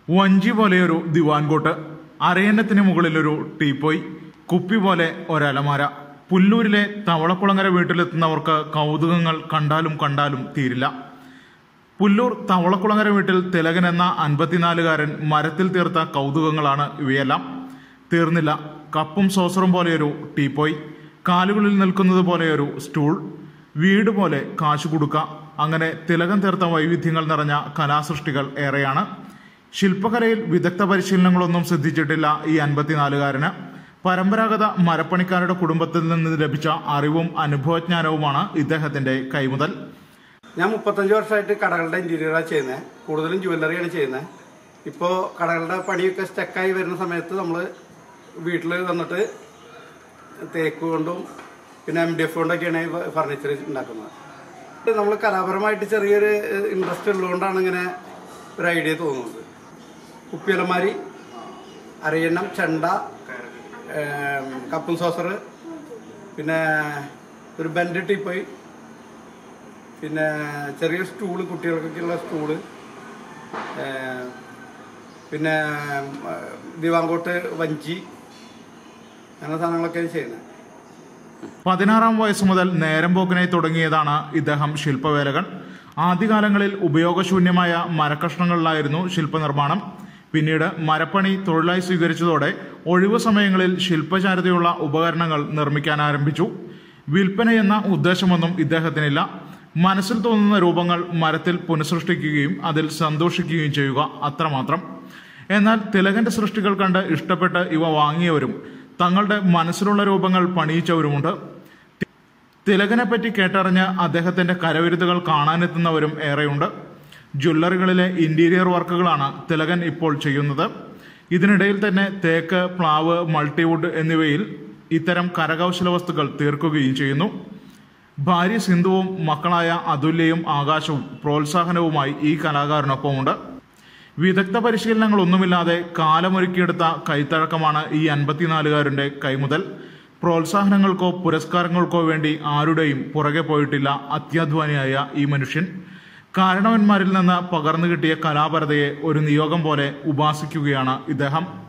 വഞ്ചി പോലെയൊരു ദിവാൻകോട്ട് അരയന്നത്തിന് മുകളിലൊരു ടീപ്പോയ് കുപ്പി പോലെ ഒരലമാര പുല്ലൂരിലെ തവളക്കുളങ്ങര വീട്ടിലെത്തുന്നവർക്ക് കൗതുകങ്ങൾ കണ്ടാലും കണ്ടാലും തീരില്ല പുല്ലൂർ തവളക്കുളങ്ങര വീട്ടിൽ തിലകൻ എന്ന അൻപത്തിനാലുകാരൻ മരത്തിൽ തീർത്ത കൗതുകങ്ങളാണ് ഇവയെല്ലാം തീർന്നില്ല കപ്പും സോസറും പോലെയൊരു ടീപ്പോയ് കാലുകളിൽ നിൽക്കുന്നത് പോലെയൊരു സ്റ്റൂൾ വീട് പോലെ കാശു കൊടുക്ക അങ്ങനെ തിലകൻ തീർത്ത വൈവിധ്യങ്ങൾ നിറഞ്ഞ കലാസൃഷ്ടികൾ ഏറെയാണ് ശില്പകലയിൽ വിദഗ്ധ പരിശീലനങ്ങളൊന്നും സിദ്ധിച്ചിട്ടില്ല ഈ അൻപത്തിനാലുകാരന് പരമ്പരാഗത മരപ്പണിക്കാരുടെ കുടുംബത്തിൽ നിന്ന് ലഭിച്ച അറിവും അനുഭവജ്ഞാനവുമാണ് ഇദ്ദേഹത്തിന്റെ കൈമുതൽ ഞാൻ മുപ്പത്തഞ്ച് വർഷമായിട്ട് കടകളുടെ ഇന്റീരിയറാണ് ചെയ്യുന്നത് കൂടുതലും ജുവല്ലറിയാണ് ചെയ്യുന്നത് ഇപ്പോൾ കടകളുടെ പണിയൊക്കെ സ്റ്റക്കായി വരുന്ന സമയത്ത് നമ്മൾ വീട്ടിൽ വന്നിട്ട് തേക്ക് കൊണ്ടും പിന്നെ എം ഡി എഫ് കൊണ്ടൊക്കെയാണ് ഫർണിച്ചർ ഉണ്ടാക്കുന്നത് നമ്മൾ കലാപരമായിട്ട് ചെറിയൊരു ഇൻട്രസ്റ്റ് ഉള്ളതുകൊണ്ടാണ് ഇങ്ങനെ ഒരു ഐഡിയ തോന്നുന്നത് കുപ്പിയലമാരി അരയണ്ണം ചെണ്ട ഏം, കപ്പും സോസർ പിന്നെ ഒരു ബെൻഡ് ടീപ്പോയി പിന്നെ ചെറിയ സ്റ്റൂള് കുട്ടികൾക്കൊക്കെയുള്ള സ്റ്റൂള് ഏഹ് പിന്നെ ഏഹ് ദിവാങ്കോട്ട് വഞ്ചി അങ്ങനെ സാധനങ്ങളൊക്കെ ചെയ്യുന്നത് പതിനാറാം വയസ്സ് മുതൽ നേരം പോക്കിനായി തുടങ്ങിയതാണ് ഇദ്ദേഹം ശില്പവേലകൾ ആദ്യകാലങ്ങളിൽ ഉപയോഗശൂന്യമായ മരക്കഷ്ണങ്ങളിലായിരുന്നു ശില്പനിർമ്മാണം പിന്നീട് മരപ്പണി തൊഴിലായി സ്വീകരിച്ചതോടെ ഒഴിവു സമയങ്ങളിൽ ശില്പചാരുതയുള്ള ഉപകരണങ്ങൾ നിർമ്മിക്കാൻ ആരംഭിച്ചു വിൽപ്പന എന്ന ഉദ്ദേശമൊന്നും ഇദ്ദേഹത്തിനില്ല മനസ്സിൽ തോന്നുന്ന രൂപങ്ങൾ മരത്തിൽ പുനഃസൃഷ്ടിക്കുകയും അതിൽ സന്തോഷിക്കുകയും ചെയ്യുക അത്രമാത്രം എന്നാൽ തിലകന്റെ സൃഷ്ടികൾ കണ്ട് ഇഷ്ടപ്പെട്ട് ഇവ വാങ്ങിയവരും തങ്ങളുടെ മനസ്സിലുള്ള രൂപങ്ങൾ പണിയിച്ചവരുമുണ്ട് തിലകനെ പറ്റി കേട്ടറിഞ്ഞ് അദ്ദേഹത്തിന്റെ കരവിരുതുകൾ കാണാനെത്തുന്നവരും ഏറെയുണ്ട് ജ്വല്ലറികളിലെ ഇന്റീരിയർ വർക്കുകളാണ് തിലകൻ ഇപ്പോൾ ചെയ്യുന്നത് ഇതിനിടയിൽ തന്നെ തേക്ക് പ്ലാവ് മൾട്ടിവുഡ് എന്നിവയിൽ ഇത്തരം കരകൗശല വസ്തുക്കൾ തീർക്കുകയും ചെയ്യുന്നു ഭാര്യ സിന്ധുവും മക്കളായ അതുല്യയും ആകാശവും പ്രോത്സാഹനവുമായി ഈ കലാകാരനൊപ്പമുണ്ട് വിദഗ്ധ പരിശീലനങ്ങളൊന്നുമില്ലാതെ കാലമൊരുക്കിയെടുത്ത കൈത്തഴക്കമാണ് ഈ അൻപത്തിനാലുകാരന്റെ കൈമുതൽ പ്രോത്സാഹനങ്ങൾക്കോ പുരസ്കാരങ്ങൾക്കോ വേണ്ടി ആരുടെയും പുറകെ പോയിട്ടില്ല അത്യാധ്വാനിയായ ഈ മനുഷ്യൻ കാരണവന്മാരിൽ നിന്ന് പകർന്നു കിട്ടിയ കലാപരതയെ ഒരു നിയോഗം പോലെ ഉപാസിക്കുകയാണ് ഇദ്ദേഹം